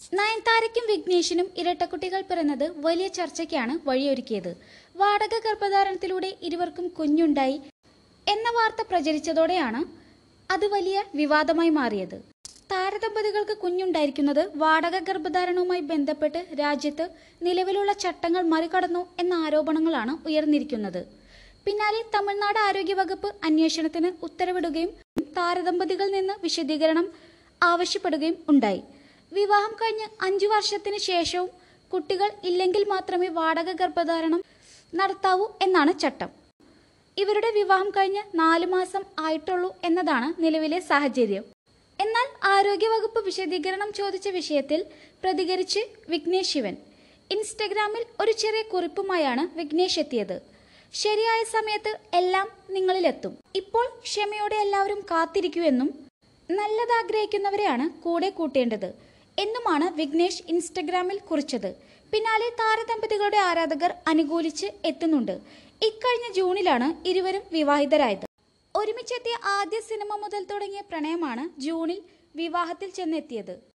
നയൻതാരയ്ക്കും വിഘ്നേഷിനും ഇരട്ടക്കുട്ടികൾ പിറന്നത് വലിയ ചർച്ചയ്ക്കാണ് വഴിയൊരുക്കിയത് വാടക ഗർഭധാരണത്തിലൂടെ ഇരുവർക്കും കുഞ്ഞുണ്ടായി എന്ന വാർത്ത പ്രചരിച്ചതോടെയാണ് അത് വലിയ വിവാദമായി മാറിയത് താരദമ്പതികൾക്ക് കുഞ്ഞുണ്ടായിരിക്കുന്നത് വാടക ഗർഭധാരണവുമായി ബന്ധപ്പെട്ട് രാജ്യത്ത് നിലവിലുള്ള ചട്ടങ്ങൾ മറികടന്നു എന്ന ആരോപണങ്ങളാണ് ഉയർന്നിരിക്കുന്നത് പിന്നാലെ തമിഴ്നാട് ആരോഗ്യവകുപ്പ് അന്വേഷണത്തിന് ഉത്തരവിടുകയും താരദമ്പതികളിൽ നിന്ന് വിശദീകരണം ആവശ്യപ്പെടുകയും ഉണ്ടായി വിവാഹം കഴിഞ്ഞ് അഞ്ചു വർഷത്തിന് ശേഷവും കുട്ടികൾ ഇല്ലെങ്കിൽ മാത്രമേ വാടക ഗർഭധാരണം നടത്താവൂ എന്നാണ് ചട്ടം ഇവരുടെ വിവാഹം കഴിഞ്ഞ് നാല് മാസം ആയിട്ടുള്ളൂ എന്നതാണ് നിലവിലെ സാഹചര്യം എന്നാൽ ആരോഗ്യവകുപ്പ് വിശദീകരണം ചോദിച്ച വിഷയത്തിൽ പ്രതികരിച്ച് വിഘ്നേഷ് ശിവൻ ഇൻസ്റ്റഗ്രാമിൽ ഒരു ചെറിയ കുറിപ്പുമായാണ് വിഘ്നേഷ് എത്തിയത് ശരിയായ സമയത്ത് എല്ലാം നിങ്ങളിലെത്തും ഇപ്പോൾ ക്ഷമയോടെ എല്ലാവരും കാത്തിരിക്കുമെന്നും നല്ലത് ആഗ്രഹിക്കുന്നവരെയാണ് കൂടെ കൂട്ടേണ്ടത് എന്നുമാണ് വിഘ്നേഷ് ഇൻസ്റ്റഗ്രാമിൽ കുറിച്ചത് പിന്നാലെ താരദമ്പതികളുടെ ആരാധകർ അനുകൂലിച്ച് എത്തുന്നുണ്ട് ഇക്കഴിഞ്ഞ ജൂണിലാണ് ഇരുവരും വിവാഹിതരായത് ഒരുമിച്ചെത്തിയ ആദ്യ സിനിമ മുതൽ തുടങ്ങിയ പ്രണയമാണ് ജൂണിൽ വിവാഹത്തിൽ ചെന്നെത്തിയത്